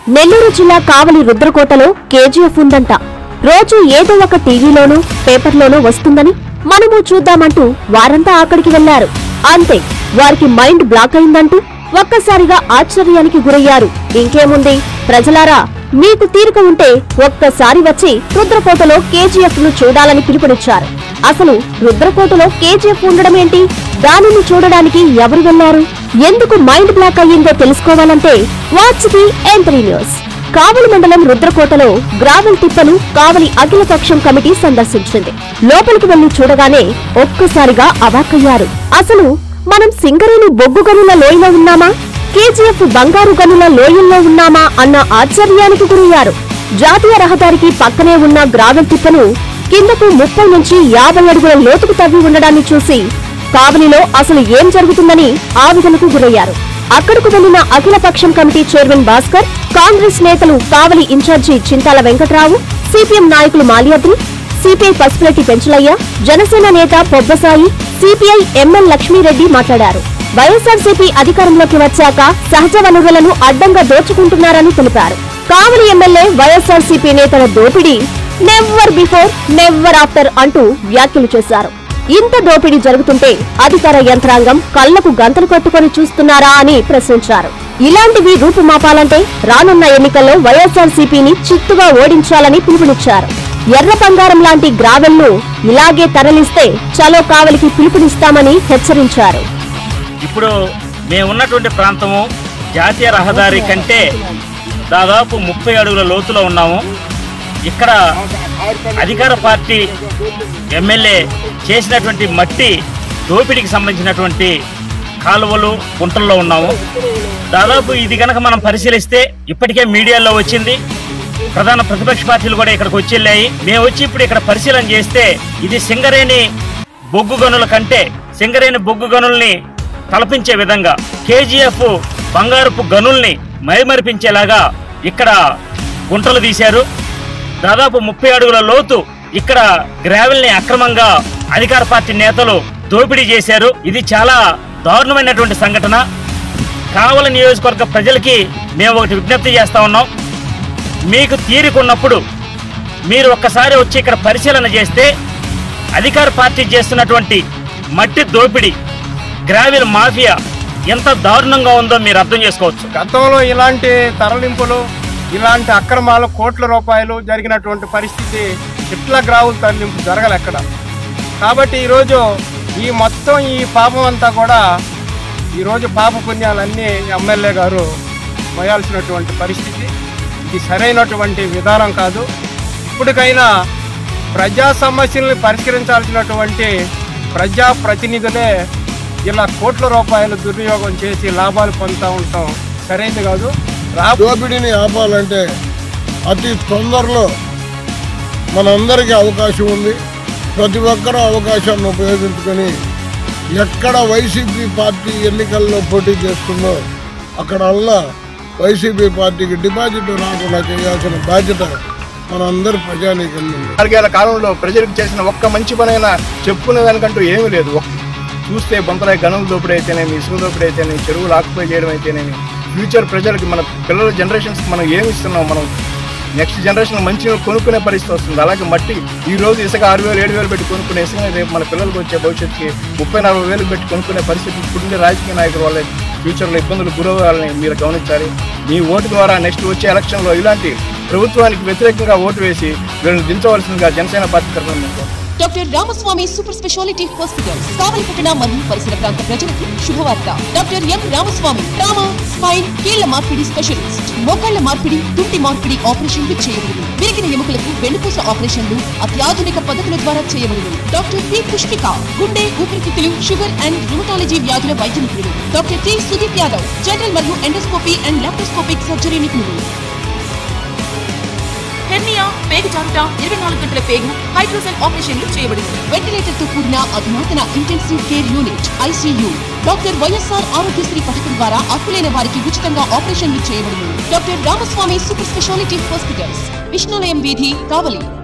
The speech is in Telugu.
నెల్లూరు జిల్లా కావలి రుద్రకోటలో కేజీఎఫ్ ఉందంట రోజు ఏదో ఒక టీవీలోనూ పేపర్లోనూ వస్తుందని మనము చూద్దామంటూ వారంతా అక్కడికి వెళ్లారు అంతే వారికి మైండ్ బ్లాక్ అయిందంటూ ఒక్కసారిగా ఆశ్చర్యానికి గురయ్యారు ఇంకేముంది ప్రజలారా మీకు తీరిక ఉంటే ఒక్కసారి వచ్చి రుద్రకోటలో కేజీఎఫ్ ను చూడాలని పిలుపునిచ్చారు అసలు రుద్రకోటలో కేజీఎఫ్ ఉండడం ఏంటి దానిని చూడడానికి ఎవరు వెళ్లారు ఎందుకు మైండ్ బ్లాక్ అయ్యిందో తెలుసుకోవాలంటే watch the M three news Kavali మండలం రుద్రకోటలో గ్రావెల్ తిప్పను కావలి అఖిలపక్షం కమిటీ సందర్శించింది లోపలికి వెళ్లి చూడగానే ఒక్కసారిగా అవాక్కయ్యారు అసలు మనం సింగరేణి బొగ్గు గనుల లోయలో ఉన్నామా కేజీఎఫ్ బంగారు గనుల లోయల్లో ఉన్నామా అన్న ఆశ్చర్యానికి గురయ్యారు జాతీయ రహదారికి పక్కనే ఉన్న గ్రావెల్ తిప్పను కిందకు ముప్పై నుంచి యాభై అడుగుల లోతుకు తవ్వి ఉండడాన్ని చూసి కావలిలో అసలు ఏం జరుగుతుందని ఆవేదనకు గురయ్యారు అక్కడకు వెళ్లిన అఖిలపక్షం కమిటీ చైర్మన్ భాస్కర్ కాంగ్రెస్ నేతలు కావలి ఇన్ఛార్జి చింతాల వెంకట్రావు సిపిఎం నాయకులు మాల్యాద్రి సిపిఐ పసుపులెట్టి పెంచలయ్య జనసేన నేత పొబ్బసాయి సిపిఐ ఎంఎల్ లక్ష్మీరెడ్డి మాట్లాడారు వైఎస్ఆర్సీపీ అధికారంలోకి వచ్చాక సహజ వనరులను అడ్డంగా దోచుకుంటున్నారని తెలిపారు కావలి ఎమ్మెల్యే వైఎస్ఆర్సీపీ నేతల దోపిడీ నెవ్వర్ బిఫోర్ నెవ్వర్ ఆఫ్టర్ అంటూ వ్యాఖ్యలు చేశారు ఇంత దోపిడీ జరుగుతుంటే అధికార యంత్రాంగం కళ్లకు గంతలు కట్టుకొని చూస్తున్నారా అని ప్రశ్నించారు ఇలాంటివి రూపుమాపాలంటే రానున్న ఎన్నికల్లో వైఎస్ఆర్సీపీని చిత్తుగా ఓడించాలని పిలుపునిచ్చారు ఎర్ర బంగారం లాంటి గ్రావెల్ను ఇలాగే తరలిస్తే చలో కావలికి పిలుపునిస్తామని హెచ్చరించారు ఇప్పుడు మేము ఉన్నటువంటి ప్రాంతము జాతీయ రహదారి కంటే దాదాపు ముప్పై అడుగుల లోతులో ఉన్నాము ఇక్కడ అధికార పార్టీ ఎమ్మెల్యే చేసినటువంటి మట్టి దోపిడీకి సంబంధించినటువంటి కాలువలు గుంటల్లో ఉన్నాము దాదాపు ఇది కనుక మనం పరిశీలిస్తే ఇప్పటికే మీడియాలో వచ్చింది ప్రధాన ప్రతిపక్ష పార్టీలు కూడా ఇక్కడికి వచ్చి వెళ్ళాయి మేము వచ్చి ఇప్పుడు ఇక్కడ పరిశీలన చేస్తే ఇది సింగరేణి బొగ్గు గనుల కంటే సింగరేణి బొగ్గు గనుల్ని తలపించే విధంగా కేజీఎఫ్ బంగారపు గనుల్ని మైమరిపించేలాగా ఇక్కడ గుంటలు తీశారు దాదాపు ముప్పై అడుగుల లోతు ఇక్కడ గ్రావెల్ ని అక్రమంగా అధికార పార్టీ నేతలు దోపిడీ చేశారు ఇది చాలా దారుణమైనటువంటి సంఘటన కావల నియోజకవర్గ ప్రజలకి మేము ఒకటి విజ్ఞప్తి చేస్తా ఉన్నాం మీకు తీరికున్నప్పుడు మీరు ఒక్కసారి వచ్చి ఇక్కడ పరిశీలన చేస్తే అధికార పార్టీ చేస్తున్నటువంటి మట్టి దోపిడీ గ్రావెల్ మాఫియా ఎంత దారుణంగా ఉందో మీరు అర్థం చేసుకోవచ్చు గతంలో ఇలాంటి తరలింపులు ఇలాంటి అక్రమాలు కోట్ల రూపాయలు జరిగినటువంటి పరిస్థితి ఇట్ల గ్రావుల తరలింపు జరగదు ఎక్కడ కాబట్టి ఈరోజు ఈ మొత్తం ఈ పాపం అంతా కూడా ఈరోజు పాప పుణ్యాలన్నీ ఎమ్మెల్యే గారు మోయాల్సినటువంటి పరిస్థితి ఇది సరైనటువంటి విధానం కాదు ఇప్పటికైనా ప్రజా సమస్యల్ని పరిష్కరించాల్సినటువంటి ప్రజా ప్రతినిధులే ఇలా కోట్ల రూపాయలు దుర్వినియోగం చేసి లాభాలు పొందుతూ ఉంటాం సరైనది కాదు రా దోపిడీని ఆపాలంటే అతి తొందరలో మనందరికీ అవకాశం ఉంది ప్రతి ఒక్కరూ అవకాశాన్ని ఉపయోగించుకొని ఎక్కడ వైసీపీ పార్టీ ఎన్నికల్లో పోటీ చేస్తుందో అక్కడల్లా వైసీపీ పార్టీకి డిపాజిట్ రాకుండా చేయాల్సిన బాధ్యత మనందరి ప్రజానీకం ఉంది నాలుగేళ్ల కాలంలో ప్రజలకు చేసిన ఒక్క మంచి పనైనా చెప్పుకునే దానికంటూ ఏమీ లేదు ఒక్- చూస్తే బొంతలై గనుల దోపిడీ అయితేనేమి ఇసుక దోపిడీ అయితేనేమి చెరువులు ఆక్యుపై చేయడం అయితేనేమి ఫ్యూచర్ ప్రజలకి మన పిల్లల జనరేషన్స్కి మనం ఏమి ఇస్తున్నాం మనం నెక్స్ట్ జనరేషన్ మంచి కొనుక్కునే పరిస్థితి వస్తుంది అలాగే మట్టి ఈ రోజు ఇసుక ఆరు వేలు ఏడు వేలు పెట్టి కొనుక్కునే ఇసుక రేపు మన పిల్లలకు వచ్చే భవిష్యత్తుకి ముప్పై నలభై వేలు పెట్టి కొనుక్కునే పరిస్థితి ఇప్పుడుండే రాజకీయ నాయకుల వల్ల ఫ్యూచర్లో ఇబ్బందులు గురవ్వాలని మీరు గమనించాలి మీ ఓటు ద్వారా నెక్స్ట్ వచ్చే ఎలక్షన్లో ఇలాంటి ప్రభుత్వానికి వ్యతిరేకంగా ఓటు వేసి వీళ్ళని దించవలసిందిగా జనసేన పార్టీ తరఫున నేను కోరుతున్నాను. Doctor Ramaswamy super speciality hospitals కావలిపట్టణ మరియు పరిసర ప్రాంత ప్రజలకు శుభవార్త doctor M Ramaswamy trauma spine కీళ్ల మార్పిడి స్పెషలిస్ట్ మోకాళ్ల మార్పిడి తుంటి మార్పిడి ఆపరేషన్లు చేయబడును విరిగిన ఎముకలకు వెన్నుపూస ఆపరేషన్లు అత్యాధునిక పద్ధతుల ద్వారా చేయబడును డాక్టర్ పి పుష్పిక గుండె ఊపిరితిత్తులు షుగర్ అండ్ రుమటాలజీ వ్యాధుల వైద్య నిపుణులు doctor T Sudeep Yadav general మరియు ఎండోస్కోపీ అండ్ లాప్రోస్కోపిక్ సర్జరీ నిపుణులు హెర్నియా పేగు జారుట ఇరవై నాలుగు గంటల పేగు హైడ్రోసెల్ ఆపరేషన్లు చేయబడింది వెంటిలేటర్ తో కూడిన అధునాతన intensive care unit ICU doctor YSR Aarogyasri పథకం ద్వారా అర్హులైన వారికి ఉచితంగా ఆపరేషన్లు చేయబడును doctor Ramaswamy super speciality hospitals Vishnulayam వీధి కావలి